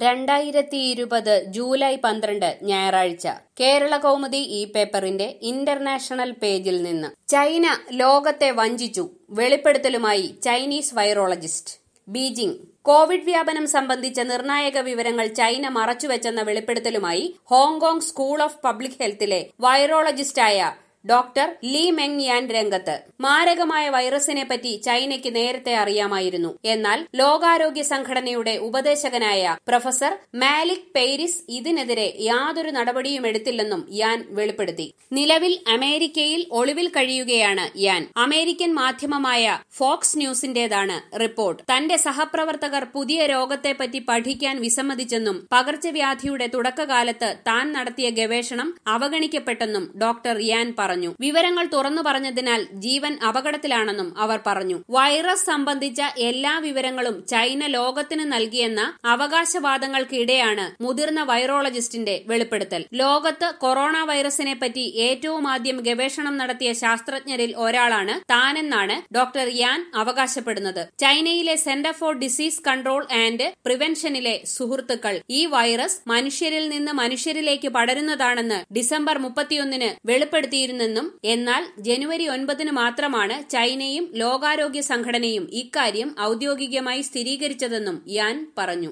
രണ്ടായിരത്തി ഇരുപത് ജൂലൈ പന്ത്രണ്ട് ഞായറാഴ്ച കേരള കൗമുദി ഈ പേപ്പറിന്റെ ഇന്റർനാഷണൽ പേജിൽ നിന്ന് ചൈന ലോകത്തെ വഞ്ചിച്ചു വെളിപ്പെടുത്തലുമായി ചൈനീസ് വൈറോളജിസ്റ്റ് ബീജിംഗ് കോവിഡ് വ്യാപനം സംബന്ധിച്ച നിർണായക വിവരങ്ങൾ ചൈന മറച്ചുവെച്ചെന്ന വെളിപ്പെടുത്തലുമായി ഹോങ്കോങ് സ്കൂൾ ഓഫ് പബ്ലിക് ഹെൽത്തിലെ വൈറോളജിസ്റ്റായ ഡോക്ടർ ലീ മെങ് യാൻ രംഗത്ത് മാരകമായ വൈറസിനെ പറ്റി ചൈനയ്ക്ക് നേരത്തെ അറിയാമായിരുന്നു എന്നാൽ ലോകാരോഗ്യ സംഘടനയുടെ ഉപദേശകനായ പ്രൊഫസർ മാലിക് പെയ്രിസ് ഇതിനെതിരെ യാതൊരു നടപടിയും എടുത്തില്ലെന്നും യാൻ വെളിപ്പെടുത്തി നിലവിൽ അമേരിക്കയിൽ ഒളിവിൽ കഴിയുകയാണ് യാൻ അമേരിക്കൻ മാധ്യമമായ ഫോക്സ് ന്യൂസിന്റേതാണ് റിപ്പോർട്ട് തന്റെ സഹപ്രവർത്തകർ പുതിയ രോഗത്തെപ്പറ്റി പഠിക്കാൻ വിസമ്മതിച്ചെന്നും പകർച്ചവ്യാധിയുടെ തുടക്കകാലത്ത് താൻ നടത്തിയ ഗവേഷണം അവഗണിക്കപ്പെട്ടെന്നും ഡോക്ടർ യാൻ പറഞ്ഞു പറഞ്ഞു വിവരങ്ങൾ തുറന്നു പറഞ്ഞതിനാൽ ജീവൻ അപകടത്തിലാണെന്നും അവർ പറഞ്ഞു വൈറസ് സംബന്ധിച്ച എല്ലാ വിവരങ്ങളും ചൈന ലോകത്തിന് നൽകിയെന്ന അവകാശവാദങ്ങൾക്കിടെയാണ് മുതിർന്ന വൈറോളജിസ്റ്റിന്റെ വെളിപ്പെടുത്തൽ ലോകത്ത് കൊറോണ വൈറസിനെ പറ്റി ഏറ്റവും ആദ്യം ഗവേഷണം നടത്തിയ ശാസ്ത്രജ്ഞരിൽ ഒരാളാണ് താനെന്നാണ് ഡോക്ടർ യാൻ അവകാശപ്പെടുന്നത് ചൈനയിലെ centre for disease control and പ്രിവെൻഷനിലെ സുഹൃത്തുക്കൾ ഈ വൈറസ് മനുഷ്യരിൽ നിന്ന് മനുഷ്യരിലേക്ക് പടരുന്നതാണെന്ന് ഡിസംബർ മുപ്പത്തിയൊന്നിന് വെളിപ്പെടുത്തിയിരുന്നു നിന്നും എന്നാൽ ജനുവരി ഒൻപതിന് മാത്രമാണ് ചൈനയും ലോകാരോഗ്യ സംഘടനയും ഇക്കാര്യം ഔദ്യോഗികമായി സ്ഥിരീകരിച്ചതെന്നും യാൻ പറഞ്ഞു